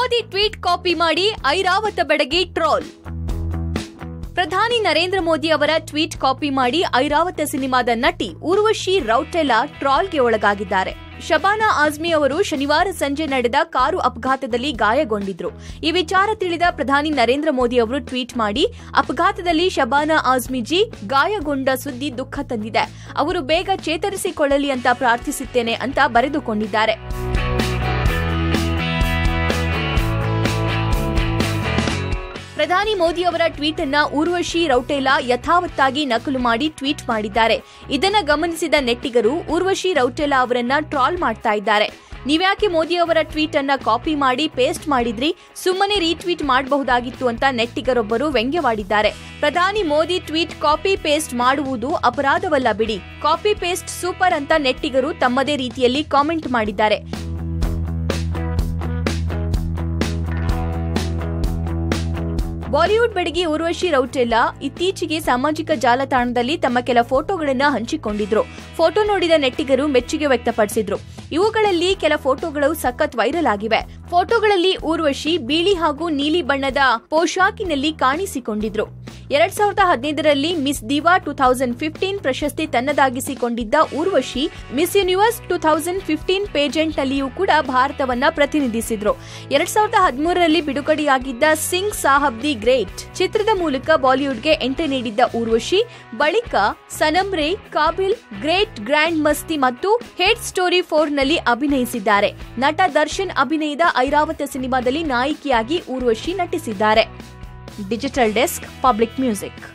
Modi tweet copy ಮಾಡಿ Airavata ಬೆಡಗಿ troll ಪ್ರಧಾನಿ ನರೇಂದ್ರ ಮೋದಿ ಅವರ ಟ್ವೀಟ್ ಕಾಪಿ ಮಾಡಿ ಐರಾವತ ಸಿನಿಮಾದ ನಟಿ ಉರ್ವಶಿ ರೌಟೆಲಾ ಟ್ರಾಲ್ಗೆ ಒಳಗಾಗಿದ್ದಾರೆ ಶಬಾನಾ ಆಜ್ಮಿ ಅವರು ಶನಿವಾರ ಸಂಜೆ ನಡೆದ ಕಾರು ಅಪಘಾತದಲ್ಲಿ ಗಾಯಗೊಂಡಿದ್ರು ಈ ವಿಚಾರ ತಿಳಿದ ಪ್ರಧಾನಿ ನರೇಂದ್ರ ಮೋದಿ ಅವರು ಟ್ವೀಟ್ ಮಾಡಿ ಅಪಘಾತದಲ್ಲಿ ಶಬಾನಾ ಆಜ್ಮಿಜಿ ಗಾಯಗೊಂಡ ಸುದ್ದಿ ದುಃಖ ತಂದಿದೆ ಅವರು ಬೇಗ ಚೇತರಿಸಿಕೊಳ್ಳಲಿ ಅಂತ ಪ್ರಾರ್ಥಿಸುತ್ತೇನೆ ಅಂತ ಬರೆದುಕೊಂಡಿದ್ದಾರೆ ಪ್ರಧಾನಿ ಮೋದಿ ಅವರ ಟ್ವೀಟ್ ಅನ್ನ ಊರ್ವಶಿ ರೌಟೇಲಾ ಯಥಾವತ್ತಾಗಿ ನಕಲು ಮಾಡಿ ಟ್ವೀಟ್ ಮಾಡಿದ್ದಾರೆ ಇದನ್ನ ಗಮನಿಸಿದ ನೆಟ್ಟಿಗರು ಊರ್ವಶಿ ರೌಟೇಲಾ ಅವರನ್ನ ಟ್ರಾಲ್ ಮಾಡ್ತಾ ಇದ್ದಾರೆ ನೀವ್ಯಾಕೆ ಮೋದಿ ಅವರ ಟ್ವೀಟ್ ಅನ್ನ ಕಾಪಿ ಮಾಡಿ ಪೇಸ್ಟ್ ಮಾಡಿದ್ರಿ ಸುಮ್ಮನೆ ರೀಟ್ವೀಟ್ ಮಾಡಬಹುದಾಗಿತ್ತು ಅಂತ ನೆಟ್ಟಿಗರೊಬ್ಬರು ವ್ಯಂಗ್ಯವಾಡಿದ್ದಾರೆ ಪ್ರಧಾನಿ ಮೋದಿ ಟ್ವೀಟ್ ಕಾಪಿ ಪೇಸ್ಟ್ ಮಾಡುವುದು ಅಪರಾಧವಲ್ಲ ಬಿಡಿ ಕಾಪಿ ಪೇಸ್ಟ್ ಸೂಪರ್ ಅಂತ ನೆಟ್ಟಿಗರು ತಮ್ಮದೇ ರೀತಿಯಲ್ಲಿ ಕಾಮೆಂಟ್ ಮಾಡಿದ್ದಾರೆ ಬಾಲಿವುಡ್ ಬೆಡಗಿ ಊರ್ವಶಿ ರೌಟೆಲ್ಲಾ ಇತ್ತೀಚೆಗೆ ಸಾಮಾಜಿಕ ಜಾಲತಾಣದಲ್ಲಿ ತಮ್ಮ ಕೆಲ ಫೋಟೋಗಳನ್ನ ಹಂಚಿಕೊಂಡಿದ್ರು ಫೋಟೋ ನೋಡಿದ ನೆಟ್ಟಿಗರು ಮೆಚ್ಚುಗೆ ವ್ಯಕ್ತಪಡಿಸಿದ್ರು ಇವುಗಳಲ್ಲಿ ಕೆಲ ಫೋಟೋಗಳು ಸಖತ್ ವೈರಲ್ ಆಗಿವೆ ಫೋಟೋಗಳಲ್ಲಿ ಊರ್ವಶಿ ಬಿಳಿ ಹಾಗೂ ನೀಲಿ ಬಣ್ಣದ ಪೋಷಾಕಿನಲ್ಲಿ ಕಾಣಿಸಿಕೊಂಡಿದ್ರು ಎರಡ್ ಸಾವಿರದ ಹದಿನೈದರಲ್ಲಿ miss diva two thousand fifteen ಪ್ರಶಸ್ತಿ ತನ್ನದಾಗಿಸಿಕೊಂಡಿದ್ದ Urvashi miss universe two thousand fifteen pageant ನಲ್ಲಿಯೂ ಕೂಡ ಭಾರತವನ್ನ ಪ್ರತಿನಿಧಿಸಿದ್ರು ಎರಡ್ ಸಾವಿರದ ಹದಿಮೂರರಲ್ಲಿ ಬಿಡುಗಡೆಯಾಗಿದ್ದ ಸಿಂಗ್ ಸಾಹಬ್ ದಿ ಗ್ರೇಟ್ ಚಿತ್ರದ ಮೂಲಕ ಬಾಲಿವುಡ್ಗೆ ಎಂಟ್ರಿ ನೀಡಿದ್ದ ಊರ್ವಶಿ ಬಳಿಕ ಸನಮ್ರೆ ಕಾಬಿಲ್ ಗ್ರೇಟ್ ಗ್ರ್ಯಾಂಡ್ ಮಸ್ತಿ ಮತ್ತು ಹೇಟ್ ಸ್ಟೋರಿ ಫೋರ್ ನಲ್ಲಿ ಅಭಿನಯಿಸಿದ್ದಾರೆ ನಟ ದರ್ಶನ್ ಅಭಿನಯದ ಐರಾವತ ಸಿನಿಮಾದಲ್ಲಿ ನಾಯಕಿಯಾಗಿ ಊರ್ವಶಿ ನಟಿಸಿದ್ದಾರೆ ಡಿಜಿಟಲ್ ಡೆಸ್ಕ್ ಪಬ್ಲಿಕ್ ಮ್ಯೂಸಿಕ್